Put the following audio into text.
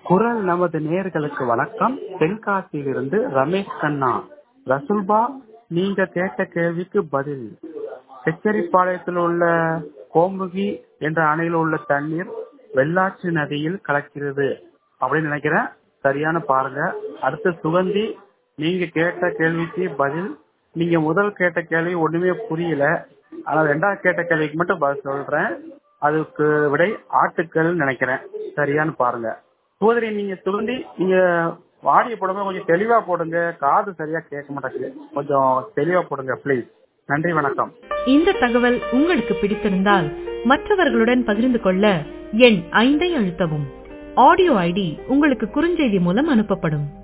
குரல் நமது நேயர்களுக்கு வணக்கம் தென்காசியிலிருந்து ரமேஷ் கண்ணா ரசுல்பா நீங்க கேட்ட கேள்விக்கு பதில் செச்சரிப்பாளையத்தில் உள்ள கோமுகி என்ற அணையில் உள்ள தண்ணீர் வெள்ளாற்று நதியில் கலக்கிறது அப்படின்னு நினைக்கிறேன் சரியான பாருங்க அடுத்து சுகந்தி நீங்க கேட்ட கேள்விக்கு பதில் நீங்க முதல் கேட்ட கேள்வி ஒண்ணுமே புரியல ஆனா ரெண்டாவது கேட்ட கேள்விக்கு மட்டும் பதில் சொல்றேன் அதுக்கு விடை ஆட்டுக்கள் நினைக்கிறேன் சரியான்னு பாருங்க சோதரி நீங்க சுகந்தி நீங்க ஆடியோ போடும்போது கொஞ்சம் தெளிவா போடுங்க காது சரியா கேட்க மாட்டேங்குது கொஞ்சம் தெளிவா போடுங்க ப்ளீஸ் நன்றி வணக்கம் இந்த தகவல் உங்களுக்கு பிடித்திருந்தால் மற்றவர்களுடன் பகிர்ந்து கொள்ள எண் ஐந்தை அழுத்தவும் ஆடியோ ஐடி உங்களுக்கு குறுஞ்செய்தி மூலம் அனுப்பப்படும்